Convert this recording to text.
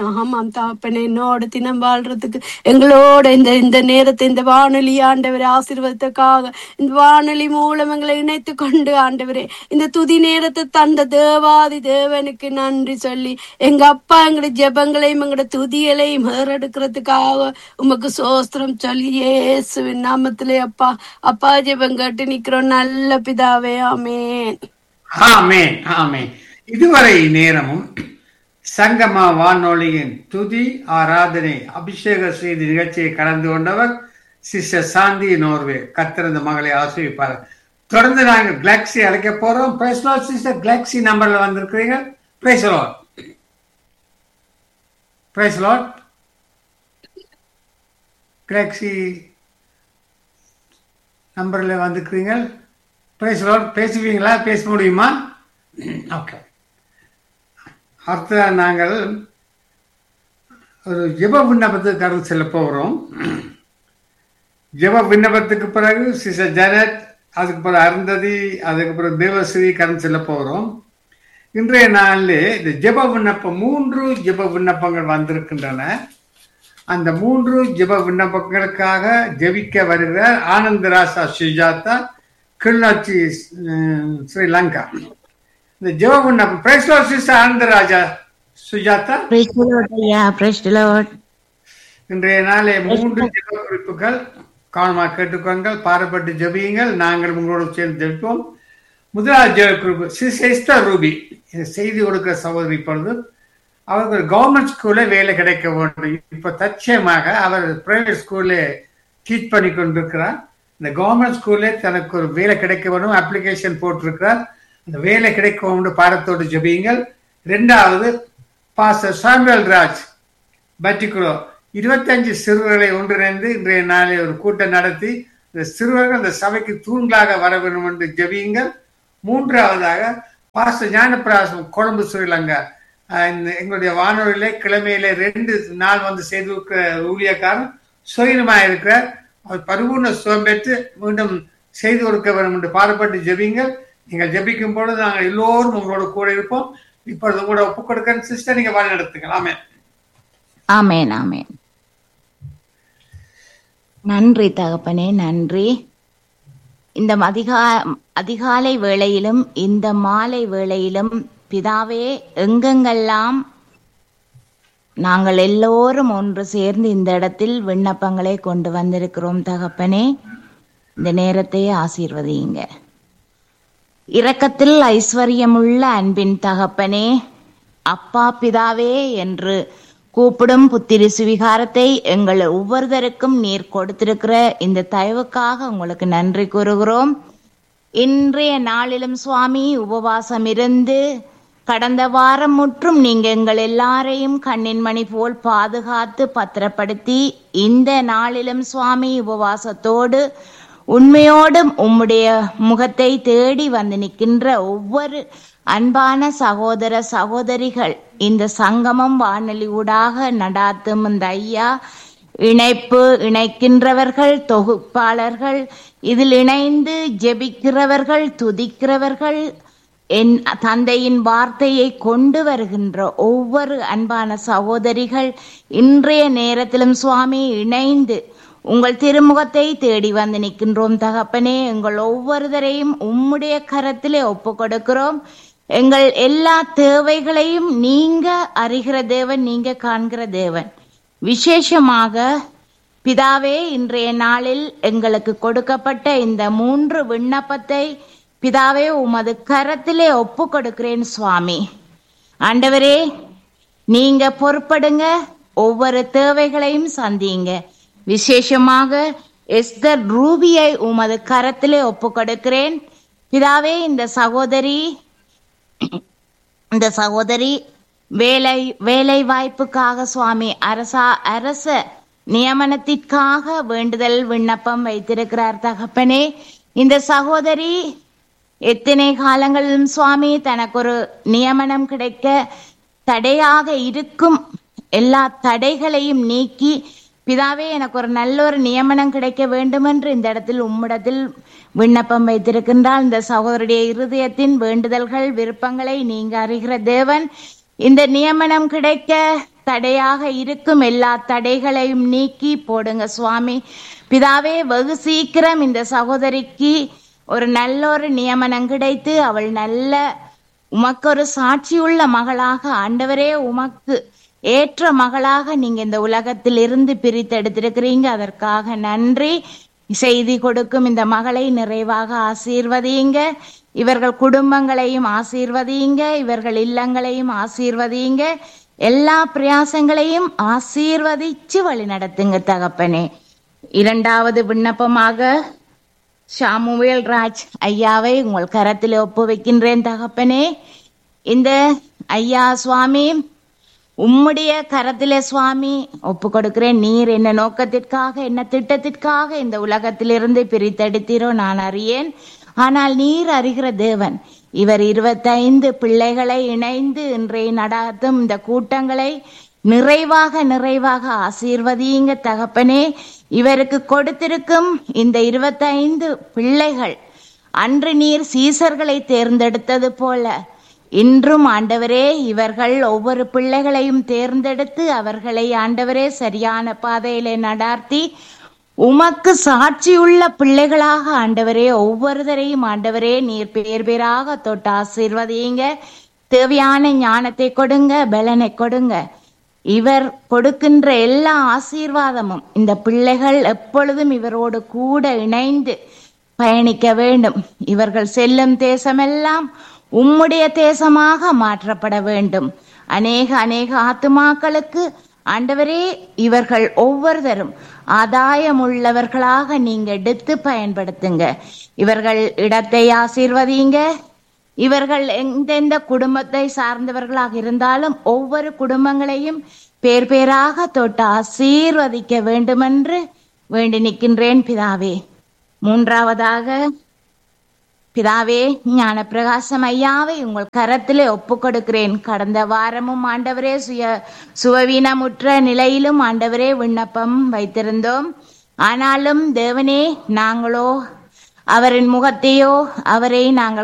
ஆமாம் தாப்பனே என்னோட தினம் வாழ்றதுக்கு எங்களோட இந்த இந்த நேரத்தை இந்த வானொலி ஆண்டவரே ஆசீர்வாதத்துக்காக இந்த வானொலி மூலம் எங்களை இணைத்து கொண்டு ஆண்டவரே இந்த துதி நேரத்தை தந்த தேவாதி தேவனுக்கு நன்றி சொல்லி எங்க அப்பா எங்களுடைய ஜெபங்களையும் எங்களுடைய துதிகளையும் ஏறெடுக்கிறதுக்காக உமக்கு சோஸ்திரம் சொல்லி இயேசுவின் நாமத்திலே அப்பா அப்பா ஜெபம் கேட்டு நிக்கிறோம் நல்ல பிதாவே ஆமென் ஆமென் ஆமென் இதுவரை நேரமும் சங்கமா வானொலியின் துதி ஆராதனை அபிஷேக செய்தி நிகழ்ச்சியை கலந்து கொண்டவர் சிஸ்டர் சாந்தி நோர்வே கத்திருந்த மகளை ஆசிரிப்பார் தொடர்ந்து நாங்கள் கிளாக்ஸி அழைக்க போறோம் பேசலாம் சிஸ்டர் கிளாக்ஸி நம்பர்ல வந்திருக்கிறீங்க பேசலாம் பேசலாம் கிளாக்ஸி நம்பர்ல வந்துக்கிறீங்க பேசலாம் பேசுவீங்களா பேச முடியுமா ஓகே அடுத்த நாங்கள் ஒரு ஜெப விண்ணப்பத்துக்கு கடந்து செல்ல போகிறோம் ஜெப விண்ணப்பத்துக்கு பிறகு சிஸ்டர் ஜனட் அதுக்கு பிறகு அருந்ததி அதுக்கு பிறகு தேவஸ்ரீ கடந்து செல்ல போகிறோம் இன்றைய நாளில் இந்த ஜெப விண்ணப்பம் மூன்று ஜெப விண்ணப்பங்கள் வந்திருக்கின்றன அந்த மூன்று ஜெப விண்ணப்பங்களுக்காக ஜெபிக்க வருகிறார் ஆனந்தராசா சுஜாதா கிளிநொச்சி அஹ், ஸ்ரீலங்கா இந்த ஜெப விண்ணப்பம் பிரைஸ்லோ sister Anandaraja Sujatha Praise the Lord, ஐயா praise the Lord. இன்றைய நாளே மூன்று ஜெப குறிப்புகள் கவனமாக கேட்டுக்கோங்கள் பாரப்பட்டு ஜெபியுங்கள் நாங்கள் உங்களோடு சேர்ந்து ஜெபிப்போம் முதலாவது ஜெப குறிப்பு சிஸ்டர் ரூபி இது செய்தி கொடுக்கிற சகோதரி இப்பொழுது அவருக்கு ஒரு கவர்மெண்ட் ஸ்கூல்ல வேலை கிடைக்க வேண்டும் இப்ப தற்சயமாக அவர் பிரைவேட் ஸ்கூல்ல டீச் பண்ணி கொண்டிருக்கிறார் இந்த கவர்மெண்ட் ஸ்கூல்ல தனக்கு ஒரு வேலை கிடைக்க வேணும் அப்ளிகேஷன் போட்டிருக்கிறார் அந்த வேலை கிடைக்க வேண்டும் பாடத்தோடு ஜெபியுங்கள் ரெண்டாவது பாஸ்டர் சாமுவேல் ராஜ் பட்டிக்குளோ இருபத்தஞ்சு சிறுவர்களை ஒன்றிணைந்து இன்றைய நாளில் ஒரு கூட்டம் நடத்தி இந்த சிறுவர்கள் இந்த சபைக்கு தூண்களாக வர வேண்டும் என்று ஜெபியுங்கள் மூன்றாவதாக பாஸ்டர் ஞானப்பிரகாசம் கொழும்பு ஸ்ரீலங்கா ஆஹ் இந்த எங்களுடைய வானொலியிலே கிழமையிலே ரெண்டு நாள் வந்து செய்து கொடுக்கிற ஊழியக்காரன் சுயனமாக இருக்கிறார் அவர் பரிபூர்ண சுகம் பெற்று மீண்டும் செய்து கொடுக்க வேண்டும் என்று பாடுபட்டு ஜெபிங்கள் நீங்கள் ஜெபிக்கும் பொழுது நாங்கள் எல்லோரும் உங்களோட கூட இருப்போம் இப்பொழுது உங்களோட ஒப்புக் கொடுக்கிற சிஸ்டர் நீங்க வழி நடத்துங்கள் ஆமென் ஆமென் ஆமென் நன்றி தகப்பனே நன்றி இந்த அதிகா அதிகாலை வேளையிலும் இந்த மாலை வேளையிலும் பிதாவே எங்கெங்கெல்லாம் நாங்கள் எல்லோரும் ஒன்று சேர்ந்து இந்த இடத்தில் விண்ணப்பங்களை கொண்டு வந்திருக்கிறோம் தகப்பனே இந்த நேரத்தை ஆசீர்வதியுங்க இரக்கத்தில் ஐஸ்வர்யமுள்ள அன்பின் தகப்பனே அப்பா பிதாவே என்று கூப்பிடும் புத்திரி சுவிகாரத்தை எங்கள் ஒவ்வொருத்தருக்கும் நீர் கொடுத்திருக்கிற இந்த தயவுக்காக உங்களுக்கு நன்றி கூறுகிறோம் இன்றைய நாளிலும் சுவாமி உபவாசம் இருந்து கடந்த வாரம் முற்றும் நீங்க எங்கள் எல்லாரையும் கண்ணின் மணி போல் பாதுகாத்து பத்திரப்படுத்தி இந்த நாளிலும் சுவாமி உபவாசத்தோடு உண்மையோடும் உம்முடைய முகத்தை தேடி வந்து நிற்கின்ற ஒவ்வொரு அன்பான சகோதர சகோதரிகள் இந்த சங்கமம் வானொலி ஊடாக நடாத்தும் இந்த ஐயா இணைப்பு இணைக்கின்றவர்கள் தொகுப்பாளர்கள் இதில் இணைந்து ஜெபிக்கிறவர்கள் துதிக்கிறவர்கள் என் தந்தையின் வார்த்தையை கொண்டு வருகின்ற ஒவ்வொரு அன்பான சகோதரிகள் இன்றைய நேரத்திலும் சுவாமி இணைந்து உங்கள் திருமுகத்தை தேடி வந்து நிற்கின்றோம் தகப்பனே எங்கள் ஒவ்வொருவரையும் உம்முடைய கரத்திலே ஒப்பு கொடுக்கிறோம் எங்கள் எல்லா தேவைகளையும் நீங்க அறிகிற தேவன் நீங்க காண்கிற தேவன் விசேஷமாக பிதாவே இன்றைய நாளில் எங்களுக்கு கொடுக்கப்பட்ட இந்த மூன்று விண்ணப்பத்தை பிதாவே உமது கரத்திலே ஒப்பு கொடுக்கிறேன் சுவாமி ஆண்டவரே நீங்க பொறுப்படுங்க ஒவ்வொரு தேவைகளையும் சந்திங்க விசேஷமாக எஸ்தர் ரூபியை உமது கரத்திலே ஒப்பு கொடுக்கிறேன் பிதாவே இந்த சகோதரி இந்த சகோதரி வேலை வேலை வாய்ப்புக்காக சுவாமி அரசா அரச நியமனத்திற்காக வேண்டுதல் விண்ணப்பம் வைத்திருக்கிறார் தகப்பனே இந்த சகோதரி எத்தனை காலங்களிலும் சுவாமி தனக்கு ஒரு நியமனம் கிடைக்க தடையாக இருக்கும் எல்லா தடைகளையும் நீக்கி பிதாவே எனக்கு ஒரு நல்ல ஒரு நியமனம் கிடைக்க வேண்டும் என்று இந்த இடத்தில் உம்மிடத்தில் விண்ணப்பம் வைத்திருக்கின்றால் இந்த சகோதரிய இருதயத்தின் வேண்டுதல்கள் விருப்பங்களை நீங்க அறிகிற தேவன் இந்த நியமனம் கிடைக்க தடையாக இருக்கும் எல்லா தடைகளையும் நீக்கி போடுங்க சுவாமி பிதாவே வெகு சீக்கிரம் இந்த சகோதரிக்கு ஒரு நல்ல ஒரு நியமனம் கிடைத்து அவள் நல்ல உமக்கு ஒரு சாட்சியுள்ள மகளாக ஆண்டவரே உமக்கு ஏற்ற மகளாக நீங்க இந்த உலகத்தில் இருந்து பிரித்தெடுத்திருக்கிறீங்க அதற்காக நன்றி செய்தி கொடுக்கும் இந்த மகளை நிறைவாக ஆசீர்வதியுங்க இவர்கள் குடும்பங்களையும் ஆசீர்வதியுங்க இவர்கள் இல்லங்களையும் ஆசீர்வதியுங்க எல்லா பிரயாசங்களையும் ஆசீர்வதிச்சு வழி நடத்துங்க தகப்பனே இரண்டாவது விண்ணப்பமாக ஷாமுவேல் ராஜ் ஐயாவை உங்கள் கரத்தில் ஒப்பு வைக்கின்றேன் தகப்பனே இந்த ஐயா சுவாமி உம்முடைய கரத்திலே சுவாமி ஒப்பு கொடுக்கிறேன் நீர் என்ன நோக்கத்திற்காக என்ன திட்டத்திற்காக இந்த உலகத்திலிருந்து பிரித்தெடுத்தீரோ நான் அறியேன் ஆனால் நீர் அறிகிற தேவன் இவர் இருபத்தைந்து பிள்ளைகளை இணைந்து இன்றைய நடாத்தும் இந்த கூட்டங்களை நிறைவாக நிறைவாக ஆசீர்வதியுங்க தகப்பனே இவருக்கு கொடுத்திருக்கும் இந்த இருபத்தைந்து பிள்ளைகள் அன்று நீர் சீசர்களை தேர்ந்தெடுத்தது போல இன்றும் ஆண்டவரே இவர்கள் ஒவ்வொரு பிள்ளைகளையும் தேர்ந்தெடுத்து அவர்களை ஆண்டவரே சரியான பாதையிலே நடார்த்தி உமக்கு சாட்சியுள்ள பிள்ளைகளாக ஆண்டவரே ஒவ்வொருத்தரையும் ஆண்டவரே நீர் பேர் பேராக தொட்டு ஆசீர்வதியுங்க தேவையான ஞானத்தை கொடுங்க பலனை கொடுங்க இவர் கொடுக்கின்ற எல்லா ஆசீர்வாதமும் இந்த பிள்ளைகள் எப்பொழுதும் இவரோடு கூட இணைந்து பயணிக்க வேண்டும் இவர்கள் செல்லும் தேசமெல்லாம் உம்முடைய தேசமாக மாற்றப்பட வேண்டும் அநேக அநேக ஆத்துமாக்களுக்கு ஆண்டவரே இவர்கள் ஒவ்வொருத்தரும் ஆதாயம் உள்ளவர்களாக நீங்க எடுத்து பயன்படுத்துங்க இவர்கள் இடத்தை ஆசீர்வதிங்க இவர்கள் எந்தெந்த குடும்பத்தை சார்ந்தவர்களாக இருந்தாலும் ஒவ்வொரு குடும்பங்களையும் பேர் பேராக தொட்டு ஆசீர்வதிக்க வேண்டுமென்று வேண்டி நிற்கின்றேன் பிதாவே மூன்றாவதாக பிதாவே ஞான பிரகாசம் ஐயாவை உங்கள் கரத்திலே ஒப்பு கொடுக்கிறேன் கடந்த வாரமும் ஆண்டவரே சுய சுவவீனமுற்ற நிலையிலும் ஆண்டவரே விண்ணப்பம் வைத்திருந்தோம் ஆனாலும் தேவனே நாங்களோ அவரின் முகத்தையோ அவரை நாங்கள்